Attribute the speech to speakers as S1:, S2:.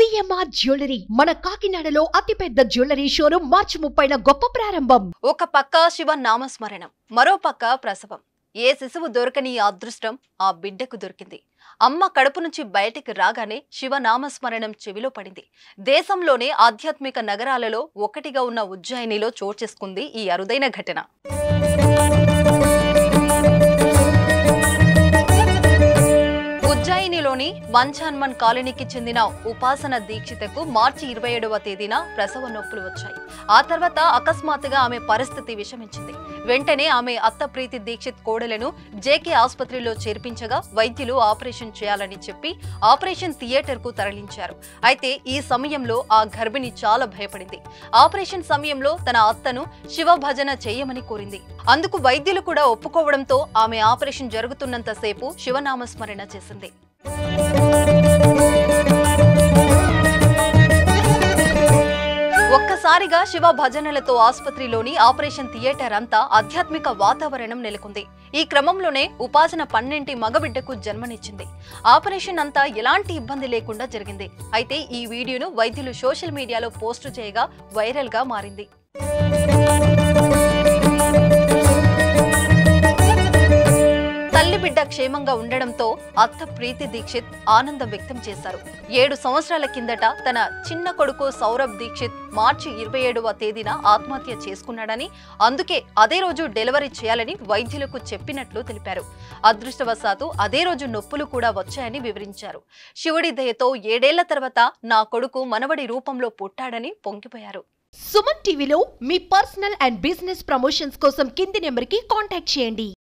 S1: CMR jewellery మన కాకినాడలో అతిపెద్ద జ్యువెలరీ షోరూం మార్చి ముప్పైన గొప్ప ప్రారంభం
S2: ఒక పక్క శివ నామస్మరణం మరో పక్క ప్రసవం ఏ శిశువు దొరకని ఈ అదృష్టం ఆ బిడ్డకు దొరికింది అమ్మ కడుపు నుంచి బయటికి రాగానే శివ నామస్మరణం చెవిలో పడింది దేశంలోనే ఆధ్యాత్మిక నగరాలలో ఒకటిగా ఉన్న ఉజ్జయినిలో చోటు చేసుకుంది ఈ అరుదైన ఘటన ఉజ్జయినిలోని మంచాన్మన్ కాలనీకి చెందిన ఉపాసన దీక్షితకు మార్చి ఇరవై ఏడవ తేదీన ప్రసవ నొప్పులు వచ్చాయి ఆ తర్వాత అకస్మాత్తుగా ఆమె పరిస్థితి విషమించింది వెంటనే ఆమె అత్త ప్రీతి దీక్షిత్ కోడలను జేకే ఆసుపత్రిలో చేర్పించగా వైద్యులు ఆపరేషన్ చేయాలని చెప్పి ఆపరేషన్ థియేటర్ కు తరలించారు అయితే ఈ సమయంలో ఆ గర్భిణి చాలా భయపడింది ఆపరేషన్ సమయంలో తన అత్తను శివ భజన చేయమని కోరింది అందుకు వైద్యులు కూడా ఒప్పుకోవడంతో ఆమె ఆపరేషన్ జరుగుతున్నంత సేపు శివనామస్మరణ చేసింది ఒక్కసారిగా శివ భజనలతో ఆసుపత్రిలోని ఆపరేషన్ థియేటర్ అంతా ఆధ్యాత్మిక వాతావరణం నెలకొంది ఈ క్రమంలోనే ఉపాసన పన్నెంటి మగబిడ్డకు జన్మనిచ్చింది ఆపరేషన్ అంతా ఎలాంటి ఇబ్బంది లేకుండా జరిగింది అయితే ఈ వీడియోను వైద్యులు సోషల్ మీడియాలో పోస్టు చేయగా వైరల్ గా మారింది తల్లి బిడ్డ క్షేమంగా ఉండడంతో అత్త ప్రీతి దీక్షిత్ ఆనందం వ్యక్తం చేశారు ఏడు సంవత్సరాల కిందట తన చిన్న కొడుకు సౌరభ్ దీక్షిత్ మార్చి ఇరవై ఏడవ తేదీన ఆత్మహత్య చేసుకున్నాడని అందుకే అదే రోజు డెలివరీ చేయాలని వైద్యులకు చెప్పినట్లు తెలిపారు అదృష్టవశాత్తు అదే రోజు నొప్పులు కూడా వచ్చాయని వివరించారు శివుడి దయతో ఏడేళ్ల తర్వాత నా కొడుకు మనవడి రూపంలో పుట్టాడని పొంగిపోయారు
S1: సుమన్ టీవీలో మీ పర్సనల్ అండ్ బిజినెస్ ప్రమోషన్స్ కోసం కింది నెంబర్ కి కాంటాక్ట్ చేయండి